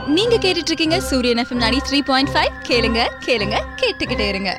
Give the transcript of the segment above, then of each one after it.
நீங்க கேட்டுட்டு இருக்கீங்க சூரியன் எஃப்எம் நாடி த்ரீ பாயிண்ட் ஃபைவ் கேளுங்க கேளுங்க கேட்டுக்கிட்டே இருங்க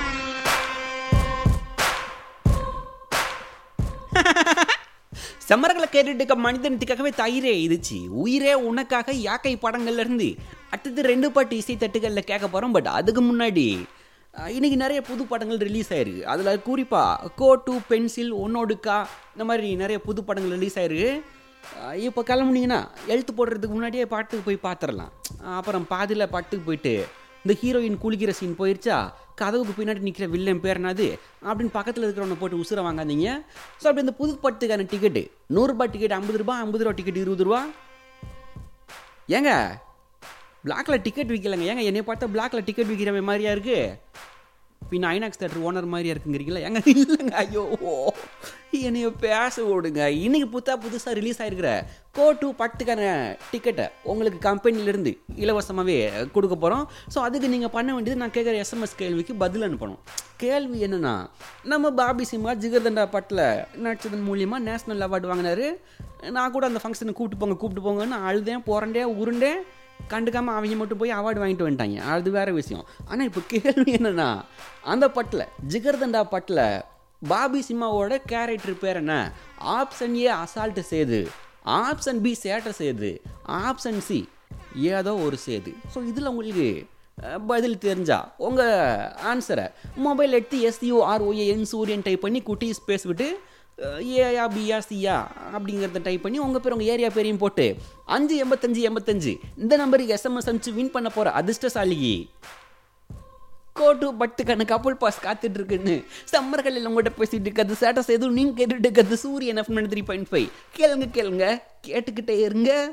சமரங்களை கேட்டுட்டு இருக்க மனிதனத்துக்காகவே தயிரே இருச்சு உயிரே உனக்காக யாக்கை படங்கள்ல இருந்து அடுத்தது ரெண்டு பாட்டு இசை தட்டுகளில் கேட்க போகிறோம் பட் அதுக்கு முன்னாடி அஹ், இன்னைக்கு நிறைய புது படங்கள் ரிலீஸ் ஆயிருக்கு அதில் குறிப்பாக கோ டு பென்சில் ஒன்னோடுக்கா இந்த மாதிரி நிறைய புது படங்கள் ரிலீஸ் ஆயிருக்கு அஹ், இப்போ கிளம்புனீங்கன்னா எழுத்து போடுறதுக்கு முன்னாடியே பாட்டுக்கு போய் பார்த்துடலாம் அப்புறம் பாதியில் பாட்டுக்கு போயிட்டு இந்த ஹீரோயின் குளிக்கிற சீன் போயிருச்சா கதவுக்கு பின்னாடி நிற்கிற வில்லன் பேர் என்னது அப்படின்னு பக்கத்தில் இருக்கிறவனை போட்டு உசுர வாங்காதீங்க ஸோ அப்படி இந்த புது படத்துக்கான டிக்கெட்டு நூறுரூபா டிக்கெட் ஐம்பது ரூபா ஐம்பது ரூபா டிக்கெட் இருபது ரூபா ஏங்க பிளாக்ல டிக்கெட் விற்கலங்க ஏங்க என்னை பார்த்தா பிளாக்ல டிக்கெட் விற்கிற மாதிரியா இருக்கு பின்ன ஐநாக்ஸ் தேட்டர் ஓனர் மாதிரியா இருக்குங்கிறீங்களா ஏங்க இல்லைங்க ஐயோ என்னைய பேச விடுங்க இன்னைக்கு புத்தா புதுசாக ரிலீஸ் ஆயிருக்கிற கோ டூ பட்டுக்கான டிக்கெட்டை உங்களுக்கு கம்பெனிலேருந்து இலவசமாகவே கொடுக்க போகிறோம் ஸோ அதுக்கு நீங்கள் பண்ண வேண்டியது நான் கேட்குற எஸ்எம்எஸ் கேள்விக்கு பதில் அனுப்பணும் கேள்வி என்னன்னா நம்ம பாபி சிம்மா ஜிகர்தண்டா பட்டில் நடிச்சதன் மூலியமாக நேஷனல் அவார்டு வாங்கினாரு நான் கூட அந்த ஃபங்க்ஷனுக்கு கூப்பிட்டு போங்க கூப்பிட்டு போங்கன்னு அழுதேன் புரண்டேன் உருண்டேன் கண்டுக்காம அவங்க மட்டும் போய் அவார்டு வாங்கிட்டு வந்துட்டாங்க அது வேற விஷயம் ஆனால் இப்போ கேள்வி என்னன்னா அந்த பட்டில் ஜிகர்தண்டா பட்டில் பாபி சிம்மாவோட கேரக்டர் பேர் என்ன option A assault Sethu option B Settai Sethu option C ஏதோ ஒரு சேது ஸோ இதில் உங்களுக்கு அஹ், பதில் தெரிஞ்சா உங்கள் ஆன்சரை மொபைல் எடுத்து எஸ்யூஆர்ஓஏஎன் சூரியன் டைப் பண்ணி குட்டி ஸ்பேஸ் விட்டு ஏயா பியா சியா அப்படிங்கிறத டைப் பண்ணி உங்கள் பேர் உங்கள் ஏரியா பேரையும் போட்டு அஞ்சு எண்பத்தஞ்சு எண்பத்தஞ்சு இந்த நம்பருக்கு எஸ்எம்எஸ் அனுப்பிச்சு வின் பண்ண போகிற அதிர்ஷ்டசாலிகி கோட்டு பட்டுக்கான கப்பல் பாஸ் காத்துட்டு இருக்குன்னு சம்மர்கள் எல்லாம் உங்கள்கிட்ட பேசிட்டு இருக்கிறது ஸ்டேட்டஸ் எதுவும் நீங்கள் கேட்டுட்டு இருக்கிறது சூரியன் எஃப் த்ரீ பாயிண்ட் ஃபைவ் கேளுங்க கேளுங்க கேட்டுக்கிட்டே இருங்க